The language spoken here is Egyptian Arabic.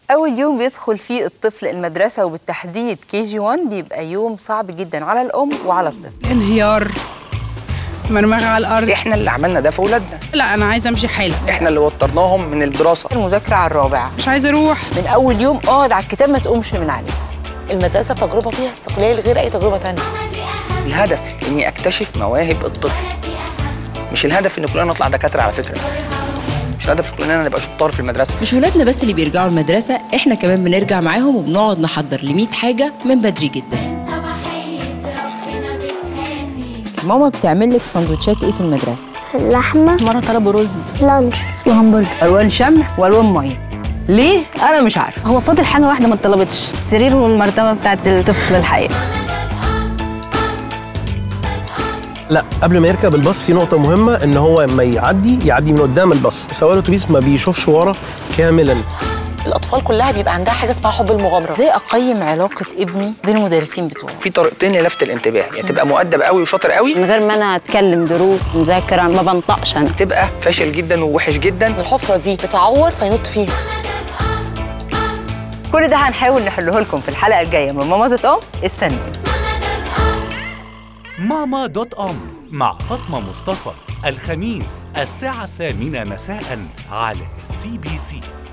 أول يوم بيدخل فيه الطفل المدرسة وبالتحديد كي جي 1 بيبقى يوم صعب جدا على الأم وعلى الطفل انهيار مرمغة على الأرض احنا اللي عملنا ده في اولادنا لا أنا عايزة أمشي حالا احنا اللي وترناهم من الدراسه المذاكرة على الرابع مش عايزة أروح من أول يوم اقعد على الكتاب ما تقومش من عليه المدرسة تجربة فيها استقلال غير أي تجربة تانية الهدف اني اكتشف مواهب الطفل مش الهدف ان كلنا نطلع دكاتره على فكره مش الهدف ان كلنا نبقى شطار في المدرسه مش ولادنا بس اللي بيرجعوا المدرسة احنا كمان بنرجع معاهم وبنقعد نحضر ل 100 حاجة من بدري جدا ماما بتعمل لك سندوتشات ايه في المدرسة؟ لحمة مرة طلبوا رز لانش اسمه همبرجر ألوان شمع وألوان مية ليه؟ أنا مش عارفة هو فاضل حاجة واحدة ما اتطلبتش سرير والمرتبة بتاعت الطفل الحقيقي لا قبل ما يركب الباص في نقطة مهمة إن هو لما يعدي يعدي من قدام الباص سواق الأتوبيس ما بيشوفش ورا كاملا الأطفال كلها بيبقى عندها حاجة اسمها حب المغامرة ازاي أقيم علاقة ابني بالمدرسين بتوعه؟ في طريقتين للفت الانتباه يا يعني تبقى مؤدب قوي وشاطر قوي من غير ما أنا أتكلم دروس مذاكرة ما بنطقش أنا تبقى فاشل جدا ووحش جدا الحفرة دي بتعور فينط فيها كل ده هنحاول نحله لكم في الحلقة الجاية من ماما دوت ام استنوا ماما دوت أم مع فاطمة مصطفى الخميس الساعة الثامنة مساء على سي بي سي